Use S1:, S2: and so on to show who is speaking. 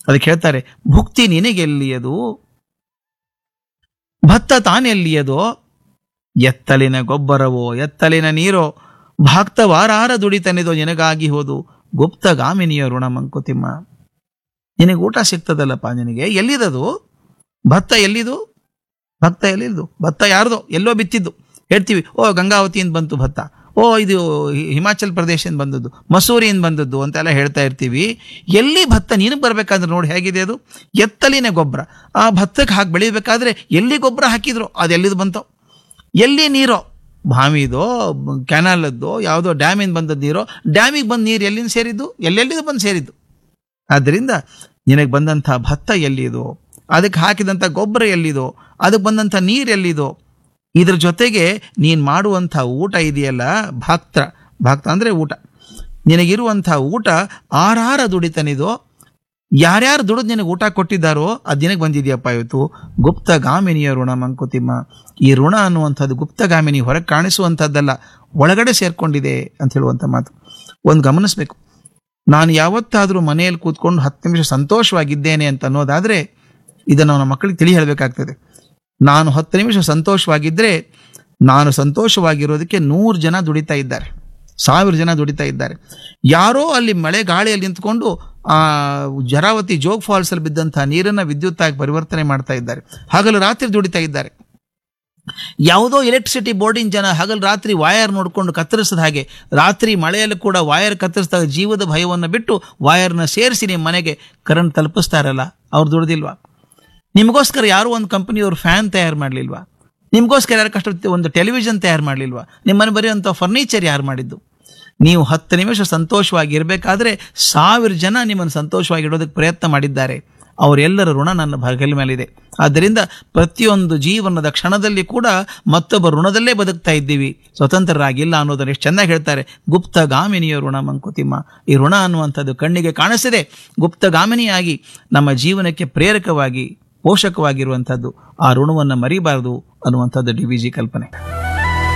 S1: ಅದಕ್ಕೆ ಹೇಳ್ತಾರೆ ಭುಕ್ತಿ ನಿನಗೆಲ್ಲಿಯದು ಭತ್ತ ತಾನೆಲ್ಲಿಯದೋ ಎತ್ತಲಿನ ಗೊಬ್ಬರವೋ ಎತ್ತಲಿನ ನೀರೋ ಭಾಕ್ತವಾರಾರ ದುಡಿತನೆದೋ ನಿನಗಾಗಿ ಹೋದು ಗುಪ್ತಗಾಮಿನಿಯ ಋಣ ಮಂಕುತಿಮ್ಮ ನಿನಗೆ ಊಟ ಸಿಗ್ತದಲ್ಲಪ್ಪ ನಿನಗೆ ಎಲ್ಲಿದದು ಭತ್ತ ಎಲ್ಲಿದು ಭತ್ತ ಎಲ್ಲಿದು ಭತ್ತ ಯಾರ್ದೋ ಎಲ್ಲೋ ಬಿತ್ತಿದ್ದು ಹೇಳ್ತೀವಿ ಓ ಗಂಗಾವತಿಯಿಂದ ಬಂತು ಭತ್ತ ಓ ಇದು ಹಿ- ಹಿಮಾಚಲ್ ಪ್ರದೇಶದಿಂದ ಬಂದದ್ದು ಮಸೂರಿಯಿಂದ ಬಂದದ್ದು ಅಂತೆಲ್ಲ ಹೇಳ್ತಾ ಇರ್ತೀವಿ ಎಲ್ಲಿ ಭತ್ತ ನೀನು ಬರಬೇಕಾದ್ರೆ ನೋಡಿ ಹೇಗಿದೆ ಅದು ಎತ್ತಲಿನ ಗೊಬ್ಬರ ಆ ಭತ್ತಕ್ಕೆ ಹಾಕಿ ಬೆಳಿಬೇಕಾದ್ರೆ ಎಲ್ಲಿ ಗೊಬ್ಬರ ಹಾಕಿದ್ರು ಅದು ಎಲ್ಲಿದು ಬಂತೋ ಎಲ್ಲಿ ನೀರೋ ಬಾವಿದೋ ಕ್ಯಾನಲದ್ದೋ ಯಾವುದೋ ಡ್ಯಾಮಿಂದ ಬಂದದ್ದು ನೀರೋ ಡ್ಯಾಮಿಗೆ ಬಂದು ನೀರು ಎಲ್ಲಿಂದ ಸೇರಿದ್ದು ಎಲ್ಲೆಲ್ಲಿದು ಬಂದು ಸೇರಿದ್ದು ಆದ್ದರಿಂದ ನಿನಗೆ ಬಂದಂಥ ಭತ್ತ ಎಲ್ಲಿದೋ ಅದಕ್ಕೆ ಹಾಕಿದಂಥ ಗೊಬ್ಬರ ಎಲ್ಲಿದೋ ಅದಕ್ಕೆ ಬಂದಂಥ ನೀರು ಎಲ್ಲಿದೋ ಇದ್ರ ಜೊತೆಗೆ ನೀನು ಮಾಡುವಂಥ ಊಟ ಇದೆಯಲ್ಲ ಭಕ್ತ ಭಕ್ತ ಅಂದರೆ ಊಟ ನಿನಗಿರುವಂಥ ಊಟ ಆರಾರ ದುಡಿತನಿದೋ ಯಾರ್ಯಾರು ದುಡಿದು ನಿನಗೆ ಊಟ ಕೊಟ್ಟಿದ್ದಾರೋ ಅದು ನಿನಗೆ ಬಂದಿದೆಯಪ್ಪ ಇವತ್ತು ಗುಪ್ತಗಾಮಿನಿಯ ಋಣ ಮಂಕುತಿಮ್ಮ ಈ ಋಣ ಅನ್ನುವಂಥದ್ದು ಗುಪ್ತಗಾಮಿನಿ ಹೊರಗೆ ಕಾಣಿಸುವಂಥದ್ದಲ್ಲ ಒಳಗಡೆ ಸೇರ್ಕೊಂಡಿದೆ ಅಂತ ಹೇಳುವಂಥ ಮಾತು ಒಂದು ಗಮನಿಸಬೇಕು ನಾನು ಯಾವತ್ತಾದರೂ ಮನೆಯಲ್ಲಿ ಕೂತ್ಕೊಂಡು ಹತ್ತು ನಿಮಿಷ ಸಂತೋಷವಾಗಿದ್ದೇನೆ ಅಂತ ಅನ್ನೋದಾದರೆ ಇದನ್ನು ನಮ್ಮ ಮಕ್ಕಳಿಗೆ ತಿಳಿ ಹೇಳಬೇಕಾಗ್ತದೆ ನಾನು ಹತ್ತು ನಿಮಿಷ ಸಂತೋಷವಾಗಿದ್ದರೆ ನಾನು ಸಂತೋಷವಾಗಿರೋದಕ್ಕೆ ನೂರು ಜನ ದುಡಿತಾ ಇದ್ದಾರೆ ಸಾವಿರ ಜನ ದುಡಿತಾ ಇದ್ದಾರೆ ಯಾರೋ ಅಲ್ಲಿ ಮಳೆ ಗಾಳಿಯಲ್ಲಿ ನಿಂತ್ಕೊಂಡು ಆ ಜರಾವತಿ ಜೋಗ್ ಫಾಲ್ಸ್ ಅಲ್ಲಿ ಬಿದ್ದಂತಹ ನೀರನ್ನ ವಿದ್ಯುತ್ ಆಗಿ ಪರಿವರ್ತನೆ ಮಾಡ್ತಾ ಇದ್ದಾರೆ ಹಗಲು ರಾತ್ರಿ ದುಡಿತಾ ಇದ್ದಾರೆ ಯಾವುದೋ ಎಲೆಕ್ಟ್ರಿಸಿಟಿ ಬೋರ್ಡಿನ ಜನ ಹಗಲು ರಾತ್ರಿ ವಾಯರ್ ನೋಡ್ಕೊಂಡು ಕತ್ತರಿಸಿದ ಹಾಗೆ ರಾತ್ರಿ ಮಳೆಯಲ್ಲೂ ಕೂಡ ವಾಯರ್ ಕತ್ತರಿಸಿದಾಗ ಜೀವದ ಭಯವನ್ನು ಬಿಟ್ಟು ವಾಯರ್ನ ಸೇರಿಸಿ ನಿಮ್ಮ ಮನೆಗೆ ಕರೆಂಟ್ ತಲುಪಿಸ್ತಾರಲ್ಲ ಅವ್ರು ದುಡ್ದಿಲ್ವಾ ನಿಮಗೋಸ್ಕರ ಯಾರೋ ಒಂದು ಕಂಪನಿಯವರು ಫ್ಯಾನ್ ತಯಾರು ಮಾಡಲಿಲ್ವಾ ನಿಮಗೋಸ್ಕರ ಯಾರು ಕಷ್ಟ ಒಂದು ಟೆಲಿವಿಷನ್ ತಯಾರು ಮಾಡಲಿಲ್ವಾ ನಿಮ್ಮನೆ ಬರೆಯುವಂಥ ಫರ್ನಿಚರ್ ಯಾರು ಮಾಡಿದ್ದು ನೀವು ಹತ್ತು ನಿಮಿಷ ಸಂತೋಷವಾಗಿ ಇರಬೇಕಾದ್ರೆ ಸಾವಿರ ಜನ ನಿಮ್ಮನ್ನು ಸಂತೋಷವಾಗಿ ಇಡೋದಕ್ಕೆ ಪ್ರಯತ್ನ ಮಾಡಿದ್ದಾರೆ ಅವರೆಲ್ಲರ ಋಣ ನನ್ನ ಬಗಲ ಮೇಲಿದೆ ಆದ್ದರಿಂದ ಪ್ರತಿಯೊಂದು ಜೀವನದ ಕ್ಷಣದಲ್ಲಿ ಕೂಡ ಮತ್ತೊಬ್ಬ ಋಣದಲ್ಲೇ ಬದುಕ್ತಾ ಇದ್ದೀವಿ ಸ್ವತಂತ್ರರಾಗಿಲ್ಲ ಅನ್ನೋದನ್ನು ಎಷ್ಟು ಚೆನ್ನಾಗಿ ಹೇಳ್ತಾರೆ ಗುಪ್ತಗಾಮಿನಿಯ ಋಣ ಮಂಕುತಿಮ್ಮ ಈ ಋಣ ಅನ್ನುವಂಥದ್ದು ಕಣ್ಣಿಗೆ ಕಾಣಿಸಿದೆ ಗುಪ್ತಗಾಮಿನಿಯಾಗಿ ನಮ್ಮ ಜೀವನಕ್ಕೆ ಪ್ರೇರಕವಾಗಿ ಪೋಷಕವಾಗಿರುವಂಥದ್ದು ಆ ಋಣವನ್ನು ಮರಿಬಾರದು ಅನ್ನುವಂಥದ್ದು ಡಿ ವಿ ಜಿ ಕಲ್ಪನೆ